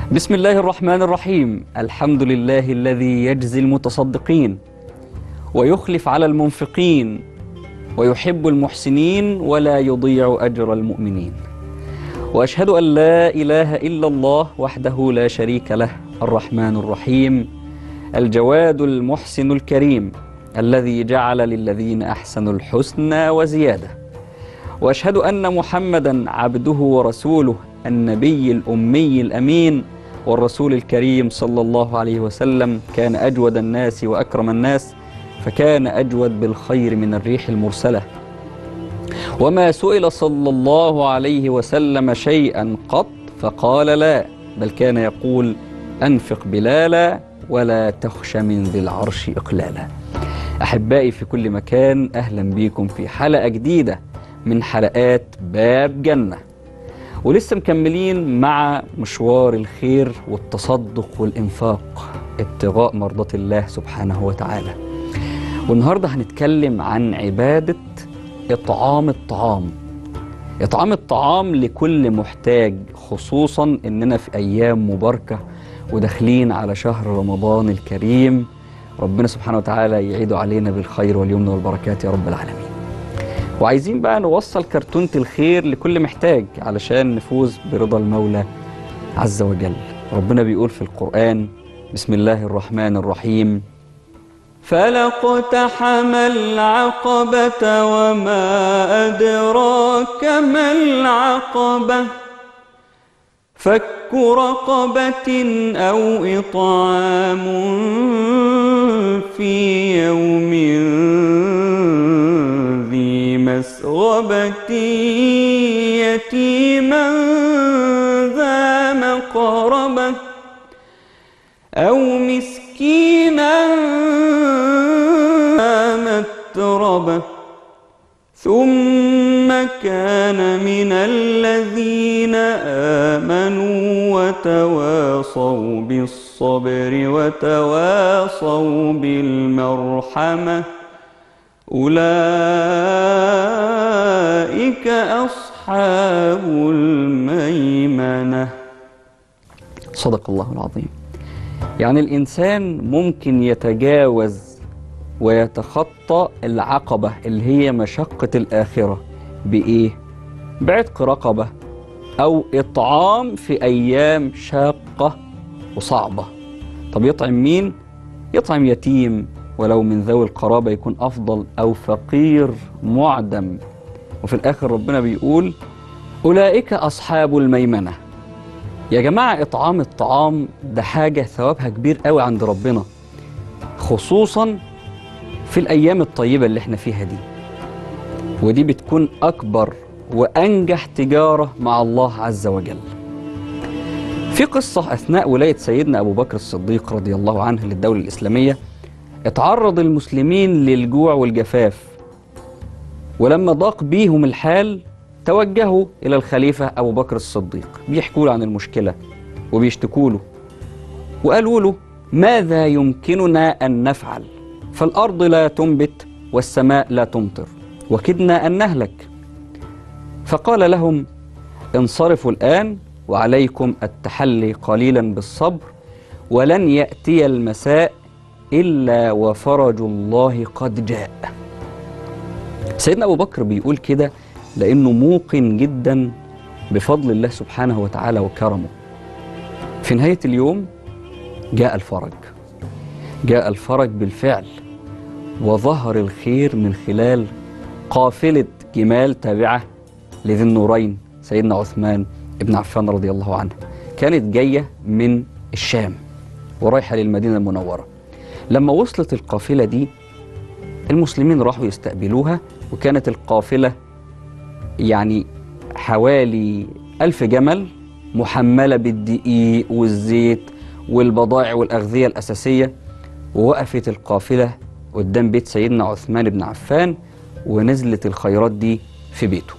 بسم الله الرحمن الرحيم الحمد لله الذي يجزي المتصدقين ويخلف على المنفقين ويحب المحسنين ولا يضيع أجر المؤمنين وأشهد أن لا إله إلا الله وحده لا شريك له الرحمن الرحيم الجواد المحسن الكريم الذي جعل للذين أحسنوا الحسنى وزيادة وأشهد أن محمدا عبده ورسوله النبي الأمي الأمين والرسول الكريم صلى الله عليه وسلم كان أجود الناس وأكرم الناس فكان أجود بالخير من الريح المرسلة وما سئل صلى الله عليه وسلم شيئا قط فقال لا بل كان يقول أنفق بلالا ولا تخش من ذي العرش إقلالا أحبائي في كل مكان أهلا بيكم في حلقة جديدة من حلقات باب جنة ولسه مكملين مع مشوار الخير والتصدق والإنفاق ابتغاء مرضات الله سبحانه وتعالى والنهاردة هنتكلم عن عبادة إطعام الطعام إطعام الطعام لكل محتاج خصوصا إننا في أيام مباركة وداخلين على شهر رمضان الكريم ربنا سبحانه وتعالى يعيد علينا بالخير واليمن والبركات يا رب العالمين وعايزين بقى نوصل كرتونة الخير لكل محتاج علشان نفوز برضا المولى عز وجل ربنا بيقول في القرآن بسم الله الرحمن الرحيم فلاقتحم العقبة وما أدراك ما العقبة فك رقبة أو إطعام في يوم ذي مسغبة يتيما ذا مقربة أو مسكينا متربة ثم كان من الذين آمنوا وتواصوا بالصبر وتواصوا بالمرحمة أولئك أصحاب الميمنة صدق الله العظيم يعني الإنسان ممكن يتجاوز ويتخطى العقبة اللي هي مشقة الآخرة بإيه؟ بعتق رقبة أو إطعام في أيام شاقة وصعبة طب يطعم مين؟ يطعم يتيم ولو من ذوي القرابة يكون أفضل أو فقير معدم وفي الآخر ربنا بيقول أولئك أصحاب الميمنة يا جماعة إطعام الطعام ده حاجة ثوابها كبير قوي عند ربنا خصوصا في الأيام الطيبة اللي احنا فيها دي ودي بتكون أكبر وأنجح تجارة مع الله عز وجل في قصة أثناء ولاية سيدنا أبو بكر الصديق رضي الله عنه للدولة الإسلامية اتعرض المسلمين للجوع والجفاف ولما ضاق بيهم الحال توجهوا إلى الخليفة أبو بكر الصديق بيحكوا له عن المشكلة وبيشتكوا له وقالوا له ماذا يمكننا أن نفعل فالأرض لا تنبت والسماء لا تمطر وكدنا أن نهلك فقال لهم انصرفوا الآن وعليكم التحلي قليلا بالصبر ولن يأتي المساء إلا وفرج الله قد جاء سيدنا أبو بكر بيقول كده لأنه موقن جدا بفضل الله سبحانه وتعالى وكرمه في نهاية اليوم جاء الفرج جاء الفرج بالفعل وظهر الخير من خلال قافلة جمال تابعة لذي النورين سيدنا عثمان ابن عفان رضي الله عنه كانت جاية من الشام ورايحة للمدينة المنورة لما وصلت القافلة دي المسلمين راحوا يستقبلوها وكانت القافلة يعني حوالي ألف جمل محملة بالدقيق والزيت والبضائع والأغذية الأساسية ووقفت القافلة قدام بيت سيدنا عثمان بن عفان ونزلت الخيرات دي في بيته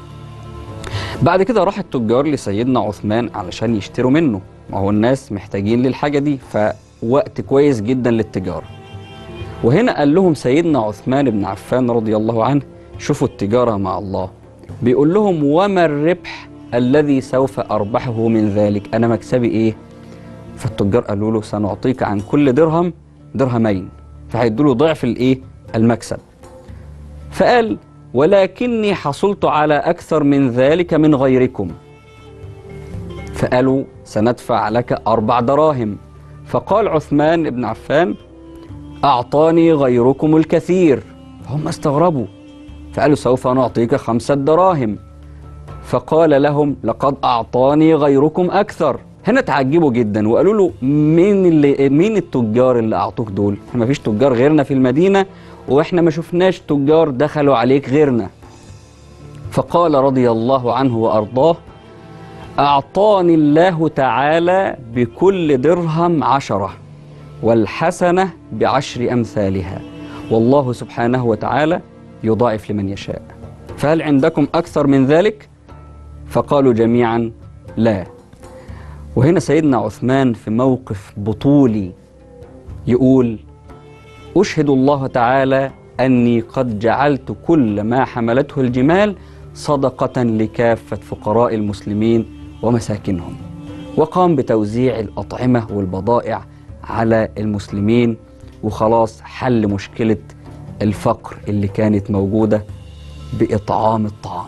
بعد كده راح التجار لسيدنا عثمان علشان يشتروا منه ما هو الناس محتاجين للحاجة دي فوقت كويس جدا للتجارة وهنا قال لهم سيدنا عثمان بن عفان رضي الله عنه شوفوا التجارة مع الله بيقول لهم وما الربح الذي سوف أربحه من ذلك أنا مكسبي إيه فالتجار قالوا له سنعطيك عن كل درهم درهمين فهيدوا له ضعف الايه المكسب فقال ولكني حصلت على اكثر من ذلك من غيركم فقالوا سندفع لك اربع دراهم فقال عثمان بن عفان اعطاني غيركم الكثير هم استغربوا فقالوا سوف نعطيك خمسة دراهم فقال لهم لقد أعطاني غيركم أكثر هنا تعجبوا جدا وقالوا له مين اللي مين التجار اللي أعطوك دول؟ احنا ما فيش تجار غيرنا في المدينة وإحنا ما شفناش تجار دخلوا عليك غيرنا فقال رضي الله عنه وأرضاه أعطاني الله تعالى بكل درهم عشرة والحسنة بعشر أمثالها والله سبحانه وتعالى يضاعف لمن يشاء فهل عندكم أكثر من ذلك؟ فقالوا جميعا لا وهنا سيدنا عثمان في موقف بطولي يقول أشهد الله تعالى أني قد جعلت كل ما حملته الجمال صدقة لكافة فقراء المسلمين ومساكنهم وقام بتوزيع الأطعمة والبضائع على المسلمين وخلاص حل مشكلة الفقر اللي كانت موجودة بإطعام الطعام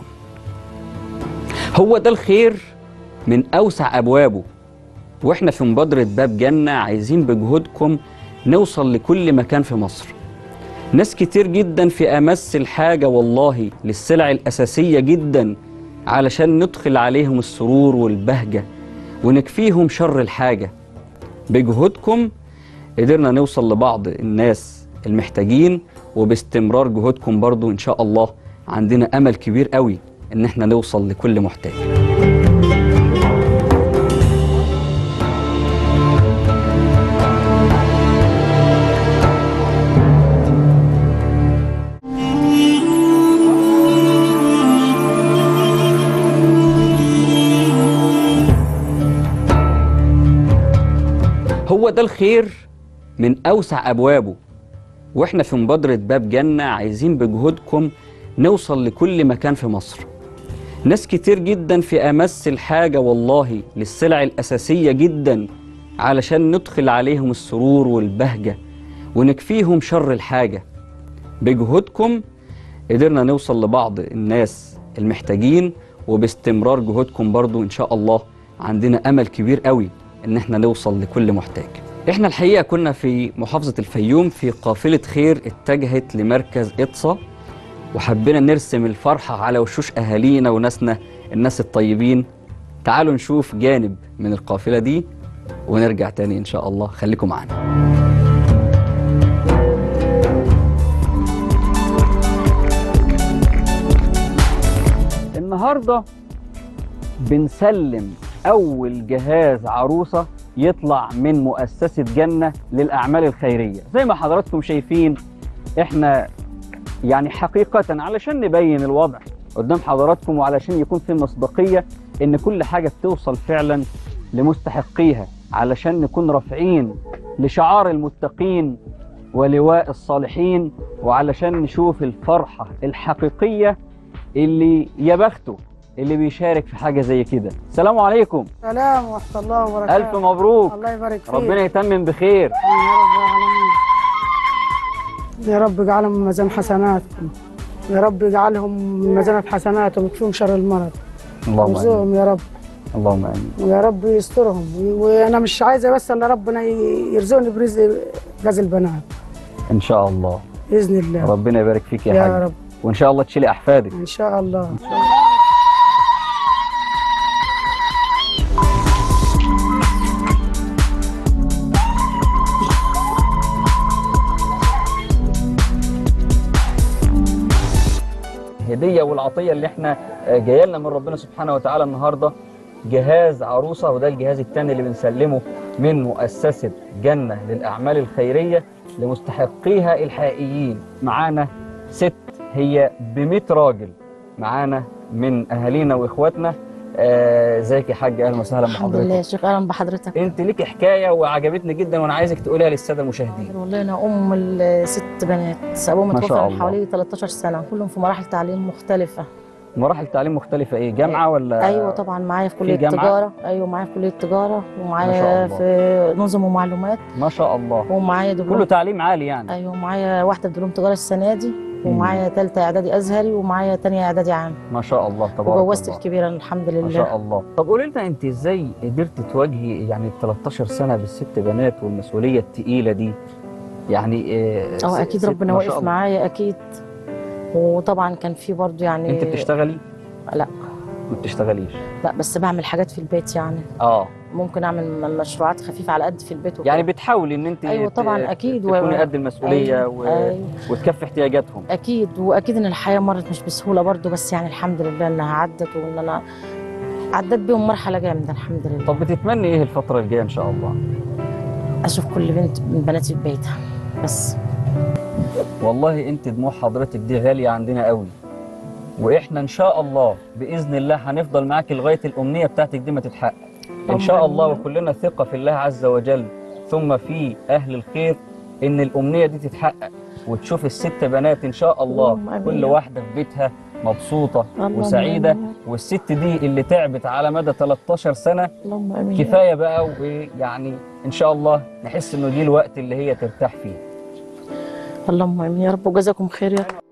هو ده الخير من أوسع أبوابه وإحنا في مبادرة باب جنة عايزين بجهودكم نوصل لكل مكان في مصر ناس كتير جدا في أمس الحاجة والله للسلع الأساسية جدا علشان ندخل عليهم السرور والبهجة ونكفيهم شر الحاجة بجهودكم قدرنا نوصل لبعض الناس المحتاجين وباستمرار جهودكم برضو إن شاء الله عندنا أمل كبير قوي إن احنا نوصل لكل محتاج هو ده الخير من أوسع أبوابه وإحنا في مبادرة باب جنة عايزين بجهودكم نوصل لكل مكان في مصر ناس كتير جدا في أمس الحاجة والله للسلع الأساسية جدا علشان ندخل عليهم السرور والبهجة ونكفيهم شر الحاجة بجهودكم قدرنا نوصل لبعض الناس المحتاجين وباستمرار جهودكم برضو إن شاء الله عندنا أمل كبير قوي إن احنا نوصل لكل محتاج احنا الحقيقة كنا في محافظة الفيوم في قافلة خير اتجهت لمركز إطسا وحبينا نرسم الفرحة على وشوش أهالينا وناسنا الناس الطيبين تعالوا نشوف جانب من القافلة دي ونرجع تاني إن شاء الله خليكم معانا النهاردة بنسلم أول جهاز عروسة يطلع من مؤسسة جنة للأعمال الخيرية زي ما حضراتكم شايفين احنا يعني حقيقة علشان نبين الوضع قدام حضراتكم وعلشان يكون في مصداقية ان كل حاجة بتوصل فعلا لمستحقيها علشان نكون رافعين لشعار المتقين ولواء الصالحين وعلشان نشوف الفرحة الحقيقية اللي يا بخته اللي بيشارك في حاجة زي كده السلام عليكم سلام ورحمة الله وبركاته ألف مبروك الله يبارك فيك ربنا يتمم بخير يا رب العالمين يا رب اجعلهم من ميزان حسناتكم يا رب اجعلهم من ميزان حسناتهم ويكفيهم شر المرض اللهم آمين ويرزقهم يا رب اللهم آمين ويا رب يسترهم وانا مش عايزه بس الا ربنا يرزقني برزق جاز البنات إن شاء الله باذن الله ربنا يبارك فيك يا, يا حاج رب وإن شاء الله تشيلي أحفادك ان شاء الله الهديه والعطيه اللي احنا آه، جايه لنا من ربنا سبحانه وتعالى النهارده جهاز عروسه وده الجهاز الثاني اللي بنسلمه من مؤسسه جنه للاعمال الخيريه لمستحقيها الحقيقيين معانا ست هي ب 100 راجل معانا من اهالينا واخواتنا آه، ازيك يا حاج اهلا وسهلا الحمد لله يا بحضرتك شيخ اهلا بحضرتك انت ليك حكايه وعجبتني جدا وانا عايزك تقوليها للساده المشاهدين والله انا ام الست بنات ابوهم ما شاء متوفى من الله. حوالي 13 سنه كلهم في مراحل تعليم مختلفه مراحل تعليم مختلفه ايه جامعه ولا ايوه طبعا معايا في كليه جامعة؟ تجاره ايوه معايا في كليه تجاره ما شاء ومعايا الله. في نظم ومعلومات ما شاء الله ومعايا دبلوم كله تعليم عالي يعني ايوه معايا واحده بدبلوم تجاره السنه دي ومعايا ثالثه اعدادي ازهري ومعايا ثانيه اعدادي عام ما شاء الله تبارك وجوزت الله الكبيره الحمد ما شاء لله الله طب قولي لنا انت ازاي قدرت تواجهي يعني ال 13 سنه بالست بنات والمسؤوليه الثقيله دي يعني اه اه ست- اكيد ست- ربنا ما شاء واقف الله. معايا اكيد وطبعا كان في برضو يعني انت بتشتغلي لا ما بتشتغليش لا بس بعمل حاجات في البيت يعني اه ممكن اعمل م- مشروعات خفيفه على قد في البيت وكده. يعني بتحاولي ان انت أيوة ت- طبعاً أكيد. و- تكوني قد المسؤوليه أيوة. و... أيوة. وتكفي احتياجاتهم اكيد واكيد ان الحياه مرت مش بسهوله برضو بس يعني الحمد لله انها عدت وان انا عدت بيهم مرحله جامده الحمد لله طب بتتمني ايه الفتره الجايه ان شاء الله اشوف كل بنت من بناتي في بيتها بس والله انت دموع حضرتك دي غاليه عندنا قوي واحنا ان شاء الله باذن الله هنفضل معاكي لغايه الامنيه بتاعتك دي ما تتحقق ان اللهم شاء الله آمين. وكلنا ثقه في الله عز وجل ثم في اهل الخير ان الامنيه دي تتحقق وتشوف الست بنات ان شاء الله اللهم آمين كل يا رب. واحده في بيتها مبسوطه اللهم وسعيده آمين. والست دي اللي تعبت على مدى 13 سنه اللهم امين كفايه بقى ويعني ان شاء الله نحس انه دي الوقت اللي هي ترتاح فيه اللهم امين يا رب وجزاكم خير يا رب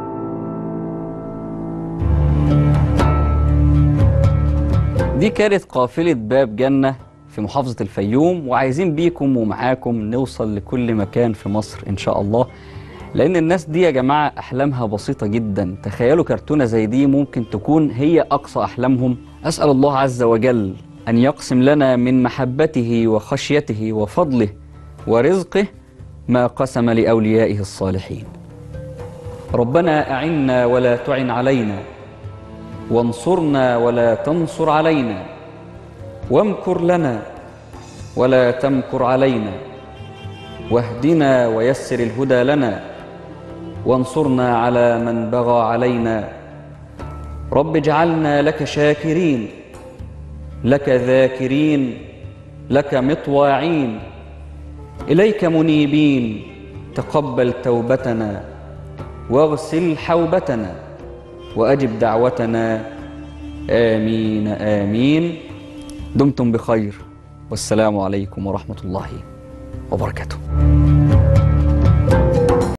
دي كانت قافلة باب جنة في محافظة الفيوم وعايزين بيكم ومعاكم نوصل لكل مكان في مصر إن شاء الله لأن الناس دي يا جماعة أحلامها بسيطة جدا تخيلوا كرتونة زي دي ممكن تكون هي أقصى أحلامهم أسأل الله عز وجل أن يقسم لنا من محبته وخشيته وفضله ورزقه ما قسم لأوليائه الصالحين ربنا أعنا ولا تعن علينا وانصرنا ولا تنصر علينا وامكر لنا ولا تمكر علينا واهدنا ويسر الهدى لنا وانصرنا على من بغى علينا رب اجعلنا لك شاكرين لك ذاكرين لك مطواعين اليك منيبين تقبل توبتنا واغسل حوبتنا واجب دعوتنا امين امين دمتم بخير والسلام عليكم ورحمه الله وبركاته